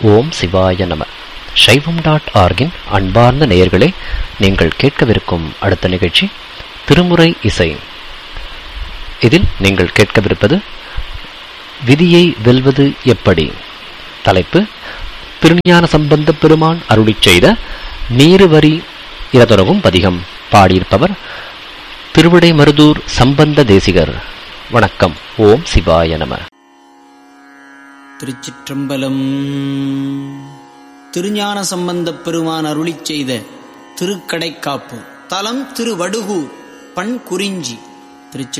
ஓம் சிவாய நம சைவம் டாட் ஆர்கின் அன்பார்ந்த நேயர்களே நீங்கள் கேட்கவிருக்கும் அடுத்த நிகழ்ச்சி திருமுறை இசை இதில் நீங்கள் கேட்கவிருப்பது விதியை வெல்வது எப்படி தலைப்பு திருஞான சம்பந்த பெருமான் அருளிச் செய்த நீருவரி இரதொரவும் பதிகம் பாடியிருப்பவர் திருவிடை மருதூர் சம்பந்த தேசிகர் வணக்கம் ஓம் சிவாய நம திருச்சிற்றம்பலம் திருஞான சம்பந்தப் பெருமான் அருளிச் செய்த திருக்கடைக்காப்பு தலம் திருவடுகூர் பண் குறிஞ்சி திருச்சி